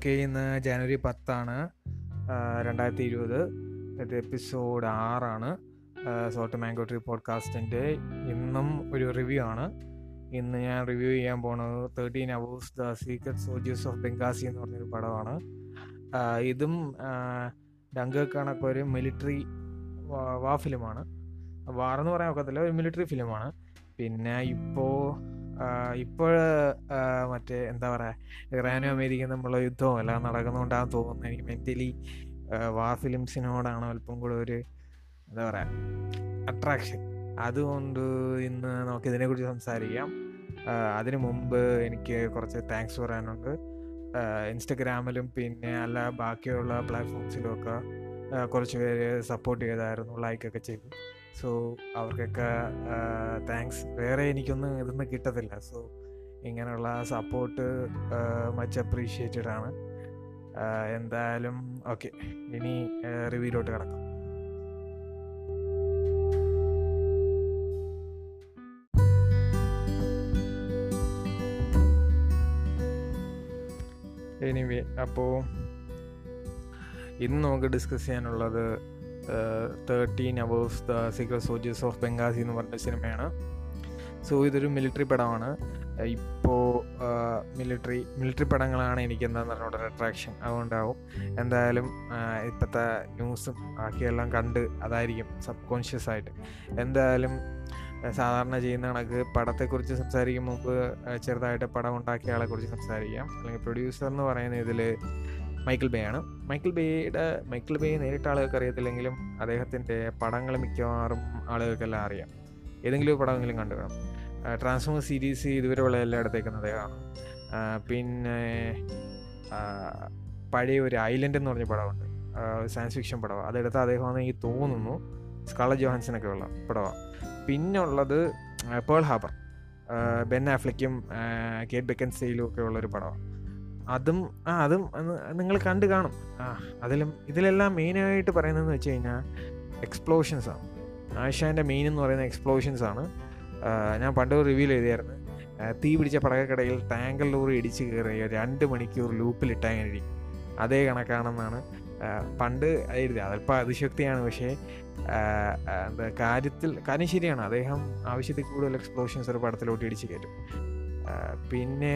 okay ഇന്ന് ജനുവരി പത്താണ് രണ്ടായിരത്തി ഇരുപത് ഇത് എപ്പിസോഡ് ആറാണ് സോട്ട് മാംഗോ ട്രീ പോഡ്കാസ്റ്റിൻ്റെ ഇന്നും ഒരു റിവ്യൂ ആണ് ഇന്ന് ഞാൻ റിവ്യൂ ചെയ്യാൻ പോണത് thirteen hours the secret soldiers of Benghazi എന്ന് പറഞ്ഞൊരു പടമാണ് ആ, ഇതും ഡങ്കർ കണക്ക് ഒരു മിലിറ്ററി വാ ഫിലിമാണ് വാറെന്ന് പറയാൻ ഒക്കത്തില്ല ഒരു മിലിറ്ററി ഫിലിമാണ് പിന്നെ ഇപ്പോൾ ഇപ്പോൾ മറ്റേ എന്താ പറയുക ഇറാനും അമേരിക്കയും തമ്മിലുള്ള യുദ്ധവും എല്ലാം നടക്കുന്നതുകൊണ്ടാണെന്ന് തോന്നുന്നത് എനിക്ക് മെൻ്റലി വാർ ഫിലിംസിനോടാണ് അല്പം കൂടെ ഒരു എന്താ പറയുക അട്രാക്ഷൻ അതുകൊണ്ട് ഇന്ന് നമുക്ക് ഇതിനെക്കുറിച്ച് സംസാരിക്കാം ആ, അതിനു മുമ്പ് എനിക്ക് കുറച്ച് താങ്ക്സ് പറയാനുണ്ട് ഇൻസ്റ്റഗ്രാമിലും പിന്നെ അല്ല ബാക്കിയുള്ള പ്ലാറ്റ്ഫോംസിലും ഒക്കെ ആ, കുറച്ച് പേര് സപ്പോർട്ട് ചെയ്തായിരുന്നു ലൈക്കൊക്കെ ചെയ്തു സോ അവർക്കൊക്കെ താങ്ക്സ് വേറെ എനിക്കൊന്നും ഇതൊന്നും കിട്ടത്തില്ല സോ ഇങ്ങനെയുള്ള സപ്പോർട്ട് മച്ച് അപ്രീഷിയേറ്റഡ് ആണ് ആ, എന്തായാലും ഓക്കെ ഇനി റിവ്യൂലോട്ട് കിടക്കാം എനിവേ അപ്പോൾ ഇന്ന് നമുക്ക് ഡിസ്കസ് ചെയ്യാനുള്ളത് thirteen hours the secret soldiers of Benghazi എന്ന് പറഞ്ഞ സിനിമയാണ് സോ ഇതൊരു മിലിറ്ററി പടമാണ് ഇപ്പോൾ മിലിറ്ററി മിലിറ്ററി പടങ്ങളാണ് എനിക്ക് എന്താന്ന് പറഞ്ഞ ഒരു അട്രാക്ഷൻ അതുകൊണ്ടാവും എന്തായാലും ഇപ്പോഴത്തെ ന്യൂസും ബാക്കിയെല്ലാം കണ്ട് അതായിരിക്കും സബ് കോൺഷ്യസ് ആയിട്ട് എന്തായാലും ആ, സാധാരണ ചെയ്യുന്ന കണക്ക് പടത്തെക്കുറിച്ച് സംസാരിക്കും മുമ്പ് ആ, ചെറുതായിട്ട് പടം ഉണ്ടാക്കിയ ആളെ കുറിച്ച് സംസാരിക്കാം അല്ലെങ്കിൽ പ്രൊഡ്യൂസർ എന്ന് പറയുന്ന ഇതിൽ മൈക്കിൾ ബേ ആണ് മൈക്കിൾ ബേയുടെ മൈക്കിൾ ബേ നേരിട്ട് ആളുകൾക്ക് അറിയത്തില്ലെങ്കിലും അദ്ദേഹത്തിൻ്റെ പടങ്ങൾ മിക്കവാറും ആളുകൾക്കെല്ലാം അറിയാം ഏതെങ്കിലും ഒരു പടമെങ്കിലും കണ്ടു കാണും ട്രാൻസ്ഫോമർ സീരീസ് ഇതുവരെയുള്ള എല്ലായിടത്തേക്കും അദ്ദേഹമാണ് ആ, പിന്നെ ആ, പഴയ ഒരു ഐലൻഡ് എന്ന് പറഞ്ഞ പടമുണ്ട് സയൻസ് ഫിക്ഷൻ പടമാണ് അതെടുത്ത അദ്ദേഹമാണെന്ന് എനിക്ക് തോന്നുന്നു സ്കാള ജോഹാൻസനൊക്കെ ഉള്ള പടമാണ് പിന്നെ ഉള്ളത് പേൾ ഹാബർ ബെൻ ആഫ്ലിക്കും കേറ്റ് ബെക്കൻസ്റ്റെയിലും ഒക്കെ ഉള്ളൊരു പടമാണ് അതും ആ അതും നിങ്ങൾ കണ്ടു കാണും ആ അതിലും ഇതിലെല്ലാം മെയിനായിട്ട് പറയുന്നതെന്ന് വെച്ച് കഴിഞ്ഞാൽ എക്സ്പ്ലോഷൻസ് ആണ് ആശാൻ്റെ മെയിൻ എന്ന് പറയുന്ന എക്സ്പ്ലോഷൻസ് ആണ് ആ, ഞാൻ പണ്ട് റിവ്യൂ എഴുതിയായിരുന്നു ആ, തീ പിടിച്ച പടകക്കടയിൽ ടാങ്കർ ലോറി ഇടിച്ച് കയറി രണ്ട് മണിക്കൂർ ലൂപ്പിലിട്ടാൽ അങ്ങനെ ഇരിക്കും അതേ കണക്കാണെന്നാണ് ആ, പണ്ട് എഴുതി അതല്പം അതിശക്തിയാണ് പക്ഷേ ആ, ആ, എന്താ കാര്യത്തിൽ കാര്യം ശരിയാണ് അദ്ദേഹം ആവശ്യത്തിൽ കൂടുതൽ എക്സ്പ്ലോഷൻസ് ഒരു പടത്തിലോട്ട് ഇടിച്ച് കയറ്റും ആ, പിന്നെ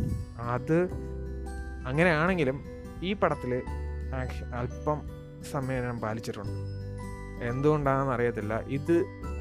അത് അങ്ങനെയാണെങ്കിലും ഈ പടത്തിൽ ആക്ഷൻ അല്പം സംവേദനം പാലിച്ചിട്ടുണ്ട് എന്തുകൊണ്ടാണെന്ന് അറിയത്തില്ല ഇത്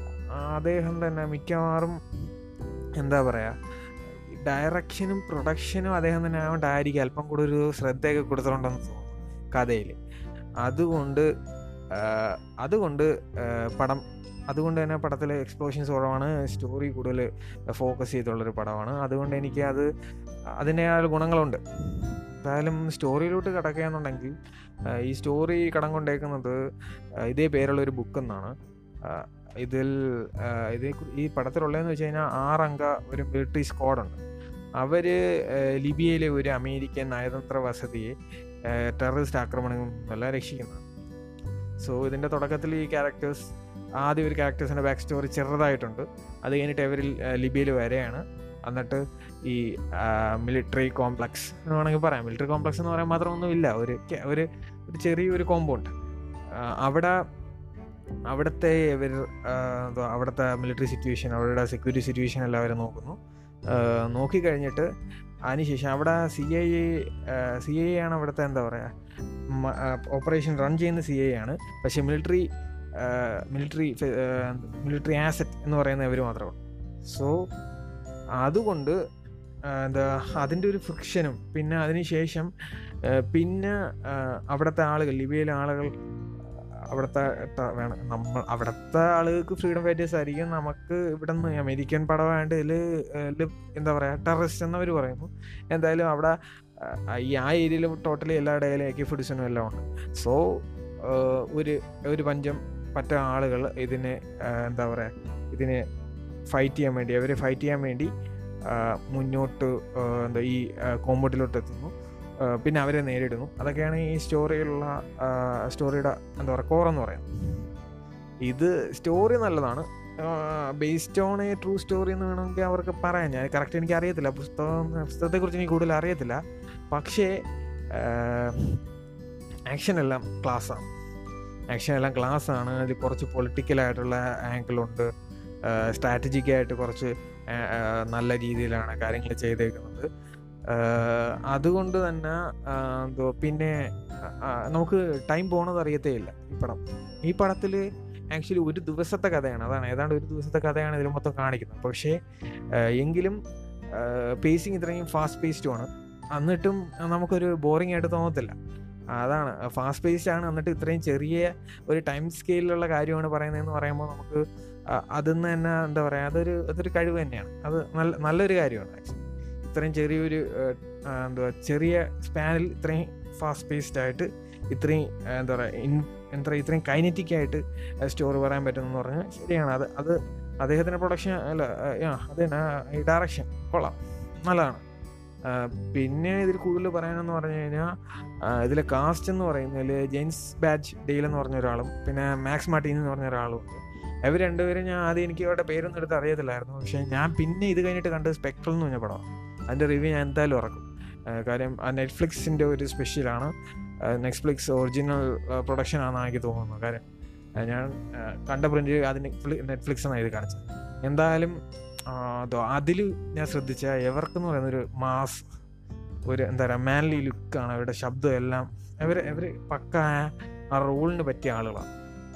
അദ്ദേഹം തന്നെ മിക്കവാറും എന്താ പറയുക ഡയറക്ഷനും പ്രൊഡക്ഷനും അദ്ദേഹം തന്നെ ആയതുകൊണ്ടായിരിക്കും അല്പം കൂടെ ഒരു ശ്രദ്ധയൊക്കെ കൊടുത്തിട്ടുണ്ടെന്ന് തോന്നുന്നു കഥയിൽ അതുകൊണ്ട് ആ, അതുകൊണ്ട് ആ, പടം അതുകൊണ്ട് തന്നെ പടത്തിൽ എക്സ്പ്ലോഷൻസ് കുറവാണ് സ്റ്റോറി കൂടുതൽ ഫോക്കസ് ചെയ്തുള്ളൊരു പടമാണ് അതുകൊണ്ട് എനിക്ക് അത് അതിൻ്റെതായ ഗുണങ്ങളുണ്ട് എന്തായാലും സ്റ്റോറിയിലോട്ട് കിടക്കുകയെന്നുണ്ടെങ്കിൽ ആ, ഈ സ്റ്റോറി കടം കൊണ്ടേക്കുന്നത് ആ, ഇതേ പേരുള്ള ഒരു ബുക്ക് എന്നാണ് ആ, ഇതിൽ ആ, ഇതേ കു- ഈ പടത്തിലുള്ളതെന്ന് വെച്ച് കഴിഞ്ഞാൽ ആറംഗ ഒരു മിലിറ്ററി സ്ക്വാഡുണ്ട് അവർ ലിബിയയിലെ ഒരു അമേരിക്കൻ നയതന്ത്ര വസതിയെ ടെററിസ്റ്റ് ആക്രമണങ്ങളിൽ നിന്നെല്ലാം രക്ഷിക്കുന്നതാണ് സോ ഇതിൻ്റെ തുടക്കത്തിൽ ഈ ക്യാരക്ടേഴ്സ് ആദ്യം ഒരു ക്യാരക്ടേഴ്സിൻ്റെ ബാക്ക് സ്റ്റോറി ചെറുതായിട്ടുണ്ട് അത് കഴിഞ്ഞിട്ട് അവർ ലിബിയയിൽ വരെയാണ് എന്നിട്ട് ഈ മിലിറ്ററി കോംപ്ലക്സ് എന്ന് വേണമെങ്കിൽ പറയാം മിലിറ്ററി കോംപ്ലക്സ് എന്ന് പറയാൻ മാത്രമൊന്നും ഇല്ല ഒരു കെ- ഒരു ഒരു ചെറിയൊരു കോമ്പൗണ്ട് അവിടെ അവിടുത്തെ ഇവർ എന്തുവാ അവിടുത്തെ മിലിറ്ററി സിറ്റുവേഷൻ അവരുടെ സെക്യൂരിറ്റി സിറ്റുവേഷൻ എല്ലാം അവർ നോക്കുന്നു ആ, നോക്കിക്കഴിഞ്ഞിട്ട് അതിനുശേഷം അവിടെ C I A C I A ആണ് അവിടുത്തെ എന്താ പറയുക ഓപ്പറേഷൻ റൺ ചെയ്യുന്ന സി ഐ ആണ് പക്ഷേ മിലിറ്ററി മിലിറ്ററി മിലിറ്ററി ആസറ്റ് എന്ന് പറയുന്ന ഇവർ മാത്രമാണ് സോ അതുകൊണ്ട് ആ, എന്താ അതിൻ്റെ ഒരു ഫ്രിക്ഷനും പിന്നെ അതിനുശേഷം ആ, പിന്നെ ആ, അവിടുത്തെ ആളുകൾ ലിബിയയിലെ ആളുകൾ അവിടുത്തെ ത- വേണം നമ്മൾ അവിടുത്തെ ആളുകൾക്ക് ഫ്രീഡം ഫൈറ്റേഴ്സ് ആയിരിക്കും നമുക്ക് ഇവിടെ നിന്ന് അമേരിക്കൻ പടമായിട്ട് ഇതിൽ എന്താ പറയുക ടെററിസ്റ്റ് എന്നവർ പറയുന്നു എന്തായാലും അവിടെ ആ, ഈ ആ ഏരിയയിൽ ടോട്ടലി എല്ലാ ഡേയിലും എ കെ ഫുഡിസനും എല്ലാം ഉണ്ട് സോ ഒരു ഒരു പഞ്ചം മറ്റ ആളുകൾ ഇതിനെ ആ, എന്താ പറയുക ഇതിനെ ഫൈറ്റ് ചെയ്യാൻ വേണ്ടി അവരെ ഫൈറ്റ് ചെയ്യാൻ വേണ്ടി ആ, മുന്നോട്ട് ആ, എന്താ ഈ കോമ്പൗണ്ടിലോട്ട് എത്തുന്നു ആ, പിന്നെ അവരെ നേരിടുന്നു അതൊക്കെയാണ് ഈ സ്റ്റോറിയിലുള്ള ആ, സ്റ്റോറിയുടെ എന്താ പറയുക കോറെന്ന് പറയുന്നത് ഇത് സ്റ്റോറി നല്ലതാണ് based on a true story എന്ന് വേണമെങ്കിൽ അവർക്ക് പറയാം ഞാൻ കറക്റ്റ് എനിക്ക് അറിയത്തില്ല പുസ്തകം പുസ്തകത്തെക്കുറിച്ച് എനിക്ക് കൂടുതൽ അറിയത്തില്ല പക്ഷേ ആക്ഷൻ എല്ലാം ക്ലാസ്സാണ് ആക്ഷൻ എല്ലാം ക്ലാസ്സാണ് അതിൽ കുറച്ച് പൊളിറ്റിക്കലായിട്ടുള്ള ആംഗിളുണ്ട് സ്ട്രാറ്റജിക്കായിട്ട് കുറച്ച് നല്ല രീതിയിലാണ് കാര്യങ്ങൾ ചെയ്തേക്കുന്നത് അതുകൊണ്ട് തന്നെ എന്തോ പിന്നെ നമുക്ക് ടൈം പോണത് അറിയത്തേ ഇല്ല ഈ പടം ഈ പടത്തിൽ ആക്ച്വലി ഒരു ദിവസത്തെ കഥയാണ് അതാണ് ഏതാണ്ട് ഒരു ദിവസത്തെ കഥയാണ് ഇതിൽ മൊത്തം കാണിക്കുന്നത് പക്ഷേ എങ്കിലും പേസിങ് ഇത്രയും ഫാസ്റ്റ് പേസ്ഡുമാണ് എന്നിട്ടും നമുക്കൊരു ബോറിംഗ് ആയിട്ട് തോന്നത്തില്ല അതാണ് ഫാസ്റ്റ് പേസ്ഡ് ആണ് എന്നിട്ട് ഇത്രയും ചെറിയ ഒരു ടൈം സ്കെയിലുള്ള കാര്യമാണ് പറയുന്നതെന്ന് പറയുമ്പോൾ നമുക്ക് അതിന്ന് തന്നെ എന്താ പറയുക അതൊരു അതൊരു കഴിവ് തന്നെയാണ് അത് നല്ല നല്ലൊരു കാര്യമാണ് ആക്ച്വലി ഇത്രയും ചെറിയൊരു എന്തുവാ ചെറിയ സ്പാനിൽ ഇത്രയും ഫാസ്റ്റ് പേസ്ഡ് ആയിട്ട് ഇത്രയും എന്താ പറയുക ഇൻ എന്താ പറയുക ഇത്രയും കൈനറ്റിക് ആയിട്ട് സ്റ്റോറി പറയാൻ പറ്റുമെന്ന് പറഞ്ഞാൽ ശരിയാണ് അത് അത് അദ്ദേഹത്തിൻ്റെ പ്രൊഡക്ഷൻ അല്ല അത് തന്നെ ഈ ഡയറക്ഷൻ കൊള്ളാം നല്ലതാണ് പിന്നെ ഇതിൽ കൂടുതൽ പറയാനെന്ന് പറഞ്ഞു കഴിഞ്ഞാൽ ഇതിലെ കാസ്റ്റ് എന്ന് പറയുന്നതിൽ ജെയിംസ് ബാച്ച് ഡെയിൽ എന്ന് പറഞ്ഞ ഒരാളും പിന്നെ മാക്സ് മാർട്ടീൻ എന്ന് പറഞ്ഞ ഒരാളും ഉണ്ട് ഇവർ രണ്ടുപേരും ഞാൻ ആദ്യം എനിക്ക് അവരുടെ പേരൊന്നും എടുത്ത് അറിയത്തില്ലായിരുന്നു പക്ഷേ ഞാൻ പിന്നെ ഇത് കഴിഞ്ഞിട്ട് കണ്ടത് സ്പെക്ട്രൽ എന്ന് പറഞ്ഞ പടമാണ് അതിൻ്റെ റിവ്യൂ ഞാൻ എന്തായാലും ഇറക്കും കാര്യം ആ നെറ്റ്ഫ്ലിക്സിൻ്റെ ഒരു സ്പെഷ്യലാണ് നെറ്റ്ഫ്ലിക്സ് ഒറിജിനൽ പ്രൊഡക്ഷൻ ആണെന്ന് എനിക്ക് തോന്നുന്നു കാര്യം ഞാൻ കണ്ട പ്രിൻ്റ് അതിന് നെറ്റ്ഫ്ലിക്സ് എന്നാണ് ഇത് കാണിച്ചത് എന്തായാലും അതിൽ ഞാൻ ശ്രദ്ധിച്ച എവർക്കെന്ന് പറയുന്ന ഒരു മാസ് ഒരു എന്താ പറയുക മാൻലി ലുക്കാണ് അവരുടെ ശബ്ദം എല്ലാം അവർ അവർ പക്ക ആ റോളിന് പറ്റിയ ആളുകളാണ്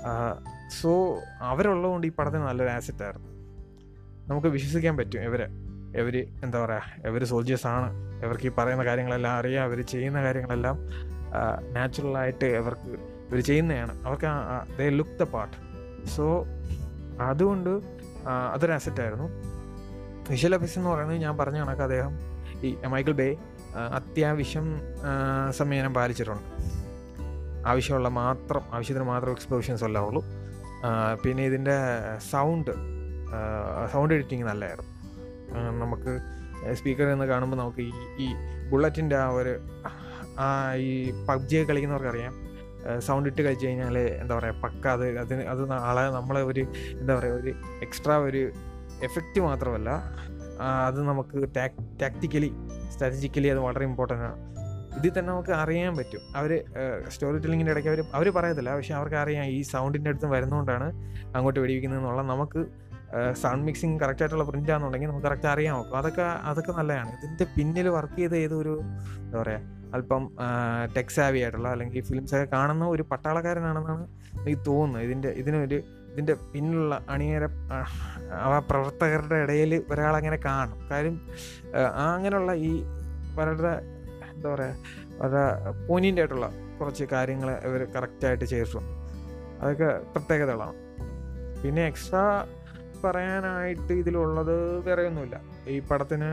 സോ അവരുള്ളതുകൊണ്ട് ഈ പടത്തിന് നല്ലൊരു ആസറ്റായിരുന്നു നമുക്ക് വിശ്വസിക്കാൻ പറ്റും ഇവരെ ഇവർ എന്താ പറയുക ഇവർ സോൾജേഴ്സാണ് ഇവർക്ക് ഈ പറയുന്ന കാര്യങ്ങളെല്ലാം അറിയാം അവർ ചെയ്യുന്ന കാര്യങ്ങളെല്ലാം നാച്ചുറലായിട്ട് ഇവർക്ക് ഇവർ ചെയ്യുന്നതാണ് അവർക്ക് they look the part so അതുകൊണ്ട് അതൊരു അസറ്റായിരുന്നു വിഷ്വൽ എഫക്ട്സ് എന്ന് പറയുന്നത് ഞാൻ പറഞ്ഞ കണക്ക് അദ്ദേഹം ഈ മൈക്കിൾ ബേ അത്യാവശ്യം സംവിധാനം പാലിച്ചിട്ടുണ്ട് ആവശ്യമുള്ള മാത്രം ആവശ്യത്തിന് മാത്രം എക്സ്പ്ലോഷൻസ് അല്ല ഉള്ളൂ പിന്നെ ഇതിൻ്റെ സൗണ്ട് സൗണ്ട് എഡിറ്റിംഗ് നല്ലതായിരുന്നു നമുക്ക് സ്പീക്കറിൽ നിന്ന് കാണുമ്പോൾ നമുക്ക് ഈ ഈ ബുള്ളറ്റിൻ്റെ ആ ഒരു ആ ഈ പബ്ജി കളിക്കുന്നവർക്കറിയാം സൗണ്ട് ഇട്ട് കഴിച്ച് കഴിഞ്ഞാൽ എന്താ പറയുക പക്ക അത് അതിന് അത് ആളെ നമ്മളെ ഒരു എന്താ പറയുക ഒരു എക്സ്ട്രാ ഒരു എഫക്റ്റ് മാത്രമല്ല അത് നമുക്ക് ടാക്ടിക്കലി സ്ട്രാറ്റജിക്കലി അത് വളരെ ഇമ്പോർട്ടൻ്റ് ആണ് ഇതിൽ തന്നെ നമുക്ക് അറിയാൻ പറ്റും അവർ സ്റ്റോറി ടെല്ലിങ്ങിൻ്റെ ഇടയ്ക്ക് അവർ അവർ പറയത്തില്ല പക്ഷെ അവർക്ക് അറിയാം ഈ സൗണ്ടിൻ്റെ അടുത്ത് വരുന്നതുകൊണ്ടാണ് അങ്ങോട്ട് വെടിവെക്കുന്നത് എന്നുള്ള നമുക്ക് സൗണ്ട് മിക്സിങ് കറക്റ്റ് ആയിട്ടുള്ള പ്രിൻ്റ് ആണെന്നുണ്ടെങ്കിൽ നമുക്ക് കറക്റ്റ് അറിയാൻ നോക്കും അതൊക്കെ അതൊക്കെ നല്ലതാണ് ഇതിൻ്റെ പിന്നിൽ വർക്ക് ചെയ്ത ഏതൊരു എന്താ പറയുക അല്പം ടെക്സാവി ആയിട്ടുള്ള അല്ലെങ്കിൽ ഫിലിംസൊക്കെ കാണുന്ന ഒരു പട്ടാളക്കാരനാണെന്നാണ് എനിക്ക് തോന്നുന്നത് ഇതിൻ്റെ ഇതിനൊരു ഇതിൻ്റെ പിന്നിലുള്ള അണിയര ആ പ്രവർത്തകരുടെ ഇടയിൽ ഒരാളങ്ങനെ കാണും കാര്യം അങ്ങനെയുള്ള ഈ വളരെ എന്താ പറയുക വളരെ പോയിൻ്റ് ആയിട്ടുള്ള കുറച്ച് കാര്യങ്ങൾ ഇവർ കറക്റ്റായിട്ട് ചെയ്തിട്ടുണ്ട് അതൊക്കെ പ്രത്യേകതകളാണ് പിന്നെ എക്സ്ട്രാ പറയാനായിട്ട് ഇതിലുള്ളത് വേറെ ഒന്നുമില്ല ഈ പടത്തിന്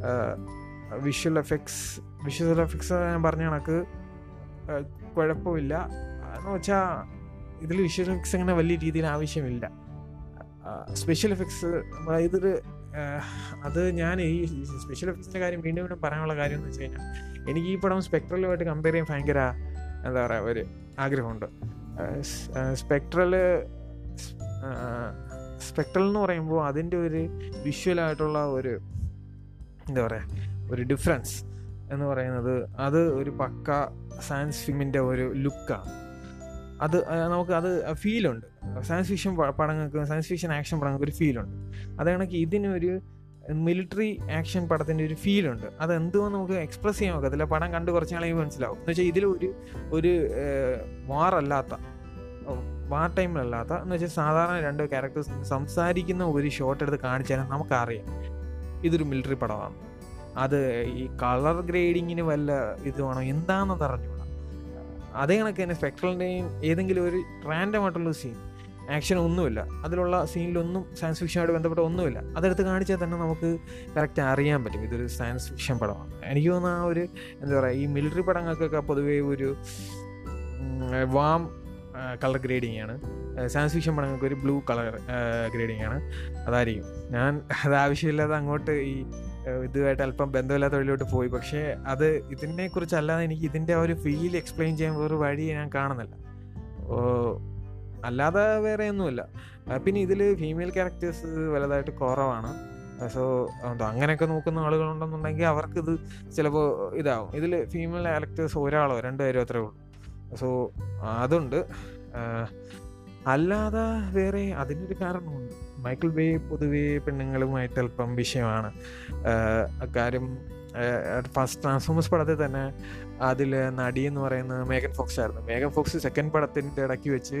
വിഷ്വൽ എഫക്ട്സ് വിഷ്വൽ എഫക്ട്സ് ഞാൻ പറഞ്ഞ കണക്ക് കുഴപ്പമില്ല എന്ന് വെച്ചാൽ ഇതിൽ വിഷ്വൽ എഫക്ട്സ് അങ്ങനെ വലിയ രീതിയിൽ ആവശ്യമില്ല സ്പെഷ്യൽ എഫക്ട്സ് ഇതൊരു അത് ഞാൻ ഈ സ്പെഷ്യൽ എഫക്ട്സിൻ്റെ കാര്യം വീണ്ടും വീണ്ടും പറയാനുള്ള കാര്യം എന്ന് വെച്ച് കഴിഞ്ഞാൽ എനിക്ക് ഈ പടം സ്പെക്ട്രലുമായിട്ട് കമ്പയർ ചെയ്യാൻ ഭയങ്കര എന്താ പറയുക ഒരു ആഗ്രഹമുണ്ട് സ്പെക്ട്രൽ സ്പെക്ട്രൽ എന്ന് പറയുമ്പോൾ അതിൻ്റെ ഒരു വിഷ്വലായിട്ടുള്ള ഒരു എന്താ പറയുക ഒരു ഡിഫറൻസ് എന്ന് പറയുന്നത് അത് ഒരു പക്ക സയൻസ് ഫിലിമിൻ്റെ ഒരു ലുക്കാണ് അത് നമുക്ക് അത് ഫീലുണ്ട് സയൻസ് ഫിക്ഷൻ പടങ്ങൾക്ക് സയൻസ് ഫിക്ഷൻ ആക്ഷൻ പടങ്ങൾക്ക് ഒരു ഫീലുണ്ട് അത് കണക്ക് ഇതിനൊരു മിലിറ്ററി ആക്ഷൻ പടത്തിൻ്റെ ഒരു ഫീലുണ്ട് അത് എന്തുകൊണ്ട് നമുക്ക് എക്സ്പ്രസ് ചെയ്യാൻ ഒക്കത്തില്ല പടം കണ്ട് കുറച്ച് നാളെ മനസ്സിലാവും എന്ന് വെച്ചാൽ ഇതിലൊരു ഒരു വാറല്ലാത്ത വാർ ടൈമിലല്ലാത്ത എന്ന് വെച്ചാൽ സാധാരണ രണ്ട് ക്യാരക്ടേഴ്സ് സംസാരിക്കുന്ന ഒരു ഷോട്ട് എടുത്ത് കാണിച്ചാൽ നമുക്കറിയാം ഇതൊരു മിലിറ്ററി പടമാണ് അത് ഈ കളർ ഗ്രേഡിങ്ങിന് വല്ല ഇതുവാണോ എന്താണെന്ന് അറിഞ്ഞൂടാ അതേ കണക്ക് തന്നെ സ്പെക്ട്രലിൻ്റെയും ഏതെങ്കിലും ഒരു റാൻഡം ആയിട്ടുള്ള സീൻ ആക്ഷൻ ഒന്നുമില്ല അതിലുള്ള സീനിലൊന്നും സയൻസ് ഫിക്ഷനുമായിട്ട് ബന്ധപ്പെട്ട ഒന്നുമില്ല അതെടുത്ത് കാണിച്ചാൽ തന്നെ നമുക്ക് കറക്റ്റ് അറിയാൻ പറ്റും ഇതൊരു സയൻസ് ഫിക്ഷൻ പടമാണ് എനിക്ക് തോന്നുന്ന ആ ഒരു എന്താ പറയുക ഈ മിലിറ്ററി പടങ്ങൾക്കൊക്കെ പൊതുവേ ഒരു വാം കളർ ഗ്രേഡിംഗ് ആണ് സയൻസ് ഫിക്ഷൻ പടങ്ങൾക്ക് ഒരു ബ്ലൂ കളർ ഗ്രേഡിംഗ് ആണ് അതായിരിക്കും ഞാൻ അത് ആവശ്യമില്ലാതെ അങ്ങോട്ട് ഈ ഇതുമായിട്ട് അല്പം ബന്ധമില്ലാത്ത വഴിയിലോട്ട് പോയി പക്ഷേ അത് ഇതിനെ കുറിച്ചല്ലാതെ എനിക്ക് ഇതിൻ്റെ ഒരു ഫീൽ എക്സ്പ്ലെയിൻ ചെയ്യാൻ ഒരു വഴി ഞാൻ കാണുന്നില്ല അല്ലാതെ വേറെ ഒന്നുമില്ല പിന്നെ ഇതിൽ ഫീമെയിൽ ക്യാരക്ടേഴ്സ് വലുതായിട്ട് കുറവാണ് സോ എന്തോ അങ്ങനെയൊക്കെ നോക്കുന്ന ആളുകളുണ്ടെന്നുണ്ടെങ്കിൽ അവർക്കിത് ചിലപ്പോൾ ഇതാവും ഇതിൽ ഫീമെയിൽ ആക്ടേഴ്സ് ഒരാളോ രണ്ടുപേരോ അത്രേ ഉള്ളൂ സോ അതുണ്ട് ആഹ് അല്ലാതെ വേറെ അതിനൊരു കാരണമുണ്ട് മൈക്കിൾ ബേ പൊതുവേ പെണ്ണുങ്ങളുമായിട്ട് അല്പം വിഷയമാണ് ആഹ് കാര്യം ഫസ്റ്റ് ട്രാൻസ്ഫോമേഴ്സ് പടത്തിൽ തന്നെ അതിൽ നടി എന്ന് പറയുന്നത് മേഗൻ ഫോക്സ് ആയിരുന്നു മേഗൻ ഫോക്സ് സെക്കൻഡ് പടത്തിൻ്റെ ഇടയ്ക്ക് വെച്ച്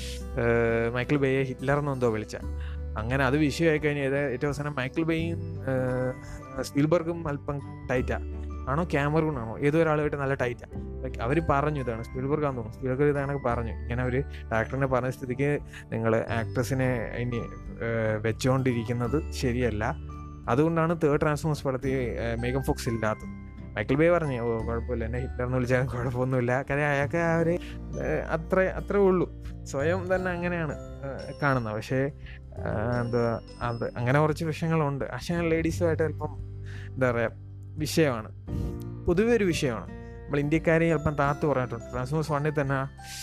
ആഹ് മൈക്കിൾ ബേയെ ഹിറ്റ്ലർ എന്നെന്തോ വിളിച്ച അങ്ങനെ അത് വിഷയമായി കഴിഞ്ഞാൽ ഏറ്റവും അവസാനം മൈക്കിൾ ബേയും സ്പീൽബർഗും അല്പം ടൈറ്റാ ആണോ ക്യാമറൂൺ ആണോ ഏതോ ഒരാളുമായിട്ട് നല്ല ടൈറ്റാ ലൈക്ക് അവർ പറഞ്ഞു ഇതാണ് സ്പീൽബർഗ് ആണെന്ന് തോന്നുന്നു സ്പീൽബർഗ് ഇതാണ് പറഞ്ഞു ഇങ്ങനെ ഒരു ഡയറക്ടറിനെ പറഞ്ഞ സ്ഥിതിക്ക് നിങ്ങൾ ആക്ട്രസിനെ ഇനി ഏഹ്, വെച്ചുകൊണ്ടിരിക്കുന്നത് ശരിയല്ല അതുകൊണ്ടാണ് തേർഡ് ട്രാൻസ്ഫോമേഴ്സ് പടത്തിൽ ഏഹ്, മേഗൻ ഫോക്സ് ഇല്ലാത്തത് മൈക്കിൾ ബേ പറഞ്ഞു ഓ കുഴപ്പമില്ല എന്നെ ഹിറ്റ്ലർ എന്ന് വിളിച്ചാലും കുഴപ്പമൊന്നുമില്ല കാര്യം അയാൾക്ക് ആ ഒരു ഏഹ്, അത്ര അത്രേ ഉള്ളൂ സ്വയം തന്നെ അങ്ങനെയാണ് ഏഹ്, കാണുന്നത് പക്ഷേ ഏഹ്, എന്താ അത് അങ്ങനെ കുറച്ച് വിഷയങ്ങളുണ്ട് പക്ഷേ ലേഡീസുമായിട്ട് അല്പം എന്താ പറയുക വിഷയമാണ് പൊതുവെ ഒരു വിഷയമാണ് നമ്മൾ ഇന്ത്യക്കാരെ ചിലപ്പം താത്ത് പറഞ്ഞിട്ടുണ്ട് ട്രാൻസ്ഫോമേഴ്സ് വണ്ണിൽ തന്നെ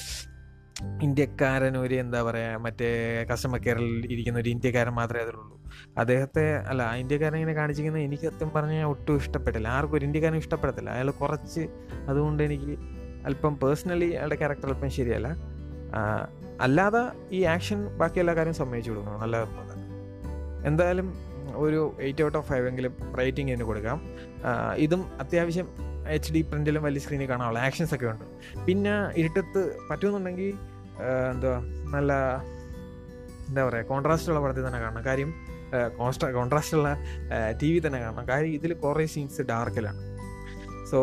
ഇന്ത്യക്കാരൻ ഒരു എന്താ പറയുക മറ്റേ കസ്റ്റമർ കെയറിൽ ഇരിക്കുന്ന ഒരു ഇന്ത്യക്കാരൻ മാത്രമേ അതിലുള്ളൂ അദ്ദേഹത്തെ അല്ല ആ ഇന്ത്യക്കാരൻ ഇങ്ങനെ കാണിച്ചിരിക്കുന്നത് എനിക്ക് സത്യം പറഞ്ഞാൽ ഒട്ടും ഇഷ്ടപ്പെട്ടില്ല ആർക്കും ഒരു ഇന്ത്യക്കാരനും ഇഷ്ടപ്പെടത്തില്ല അയാൾ കുറച്ച് അതുകൊണ്ട് എനിക്ക് അല്പം പേഴ്സണലി അയാളുടെ ക്യാരക്ടർ അല്പം ശരിയല്ല ആ, അല്ലാതെ ഈ ആക്ഷൻ ബാക്കി എല്ലാ കാര്യം സമ്മതിച്ചു കൊടുക്കണം നല്ലതെന്നുള്ളത് എന്തായാലും ഒരു എയ്റ്റ് ഔട്ട് ഓഫ് ഫൈവ് എങ്കിലും റേറ്റിംഗ് ഇതിന് കൊടുക്കാം ആ, ഇതും അത്യാവശ്യം എച്ച് ഡി പ്രിന്റിലും വലിയ സ്ക്രീനിൽ കാണാനുള്ള ആക്ഷൻസ് ഒക്കെ ഉണ്ട് പിന്നെ ഇരുട്ടത്ത് പറ്റുമെന്നുണ്ടെങ്കിൽ ആ, എന്തുവാ നല്ല എന്താ പറയുക കോൺട്രാസ്റ്റ് ഉള്ള പടത്തിൽ തന്നെ കാണണം കാര്യം കോൺസ്ട്രാ കോൺട്രാസ്റ്റ് ഉള്ള ടി വി തന്നെ കാണണം കാര്യം ഇതിൽ കുറേ സീൻസ് ഡാർക്കിലാണ് സോ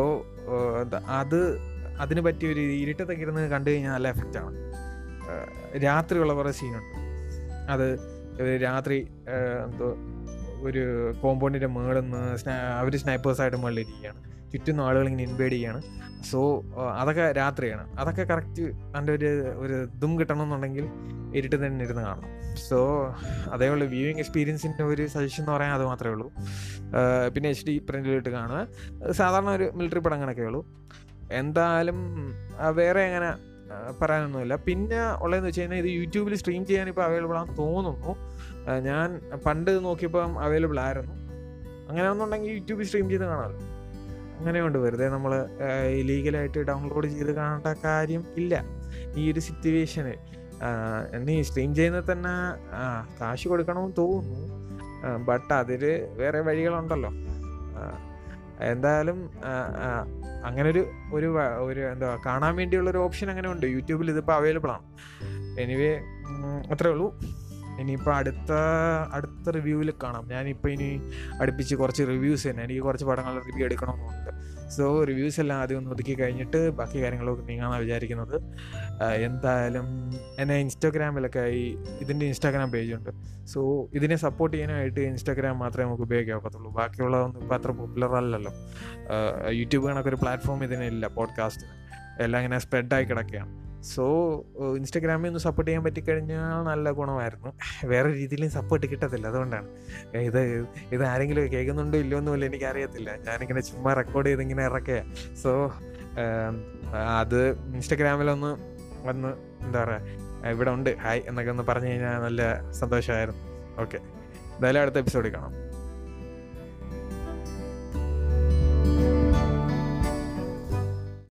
അത് അതിന് പറ്റിയ ഒരു ഇരുട്ടത്തൊക്കെ ഇരുന്ന് കണ്ടു കഴിഞ്ഞാൽ നല്ല എഫക്റ്റാണ് രാത്രിയുള്ള കുറേ സീനുണ്ട് അത് ഒരു രാത്രി ആ, എന്തോ ഒരു കോമ്പൗണ്ടിൻ്റെ മുകളിൽ നിന്ന് അവർ സ്നൈപ്പേഴ്സായിട്ട് മുകളിലിരിക്കുകയാണ് ചുറ്റും ആളുകൾ ഇങ്ങനെ ഇൻവൈഡ് ചെയ്യാണ് സോ അതൊക്കെ രാത്രിയാണ് അതൊക്കെ കറക്റ്റ് അതിൻ്റെ ഒരു ഒരു ഇതും കിട്ടണമെന്നുണ്ടെങ്കിൽ ഇരുട്ട് തന്നെ ഇരുന്ന് കാണണം സോ അതേപോലെ വ്യൂയിങ് എക്സ്പീരിയൻസിൻ്റെ ഒരു സജഷൻ എന്ന് പറയാൻ അത് മാത്രമേ ഉള്ളൂ ആ, പിന്നെ എച്ച് ഡി പ്രിൻ്റിലിട്ട് കാണുക സാധാരണ ഒരു മിലിറ്ററി പടം കണക്കേ ഉള്ളൂ എന്തായാലും ആ, വേറെ അങ്ങനെ ആ, പറയാനൊന്നുമില്ല പിന്നെ ഉള്ളതെന്ന് വെച്ച് കഴിഞ്ഞാൽ ഇത് യൂട്യൂബിൽ സ്ട്രീം ചെയ്യാൻ ഇപ്പോൾ അവൈലബിൾ ആണെന്ന് തോന്നുന്നു ആ, ഞാൻ പണ്ട് നോക്കിയപ്പം അവൈലബിൾ ആയിരുന്നു അങ്ങനെയാണെന്നുണ്ടെങ്കിൽ യൂട്യൂബിൽ സ്ട്രീം ചെയ്ത് കാണാമല്ലോ അങ്ങനെയുണ്ട് വെറുതെ നമ്മൾ ഇലീഗലായിട്ട് ഡൗൺലോഡ് ചെയ്ത് കാണേണ്ട കാര്യം ഇല്ല ഈ ഒരു സിറ്റുവേഷന് നീ സ്ട്രീം ചെയ്യുന്നത് തന്നെ ആ, കാശ് കൊടുക്കണമെന്ന് തോന്നുന്നു ബട്ട് അതിൽ വേറെ വഴികളുണ്ടല്ലോ ആ, എന്തായാലും ആ, ആ, അങ്ങനൊരു ഒരു വ- ഒരു എന്താ കാണാൻ വേണ്ടിയുള്ള ഒരു ഓപ്ഷൻ അങ്ങനെ ഉണ്ട് യൂട്യൂബിൽ ഇതിപ്പോൾ അവൈലബിൾ ആണ് എനിവേ അത്രേ ഉള്ളൂ ഇനിയിപ്പോൾ അടുത്ത അടുത്ത റിവ്യൂവിൽ കാണാം ഞാനിപ്പോൾ ഇനി അടുപ്പിച്ച് കുറച്ച് റിവ്യൂസ് തന്നെ എനിക്ക് കുറച്ച് പടങ്ങളുടെ റിവ്യൂ എടുക്കണമെന്നുണ്ട് സോ റിവ്യൂസ് എല്ലാം ആദ്യം ഒന്ന് ഒതുക്കി കഴിഞ്ഞിട്ട് ബാക്കി കാര്യങ്ങളൊക്കെ നീങ്ങാമെന്നാണ് വിചാരിക്കുന്നത് ആ, എന്തായാലും എന്നെ ഇൻസ്റ്റാഗ്രാമിലൊക്കെ ഈ ഇതിൻ്റെ ഇൻസ്റ്റാഗ്രാം പേജുണ്ട് സോ ഇതിനെ സപ്പോർട്ട് ചെയ്യാനായിട്ട് ഇൻസ്റ്റാഗ്രാം മാത്രമേ നമുക്ക് ഉപയോഗിക്കാൻ ഒക്കത്തുള്ളൂ ബാക്കിയുള്ളതൊന്നും ഇപ്പോൾ അത്ര പോപ്പുലർ അല്ലല്ലോ ആ, യൂട്യൂബ് കണക്കൊരു പ്ലാറ്റ്ഫോം ഇതിനില്ല പോഡ്കാസ്റ്റിന് എല്ലാം ഇങ്ങനെ സ്പ്രെഡായി കിടക്കുകയാണ് സോ ഇൻസ്റ്റാഗ്രാമിൽ ഒന്ന് സപ്പോർട്ട് ചെയ്യാൻ പറ്റിക്കഴിഞ്ഞാൽ നല്ല ഗുണമായിരുന്നു വേറെ രീതിയിലും സപ്പോർട്ട് കിട്ടത്തില്ല അതുകൊണ്ടാണ് ഇത് ഇത് ആരെങ്കിലും കേൾക്കുന്നുണ്ടോ ഇല്ലയോ എന്ന് പോലും എനിക്കറിയത്തില്ല ഞാനിങ്ങനെ ചുമ്മാ റെക്കോർഡ് ചെയ്ത് ഇങ്ങനെ ഇറക്കുക സോ അത് ഇൻസ്റ്റഗ്രാമിലൊന്ന് വന്ന് എന്താ പറയുക ഇവിടെ ഉണ്ട് ഹായ് എന്നൊക്കെ ഒന്ന് പറഞ്ഞു കഴിഞ്ഞാൽ നല്ല സന്തോഷമായിരുന്നു ഓക്കെ എന്തായാലും അടുത്ത എപ്പിസോഡിൽ കാണാം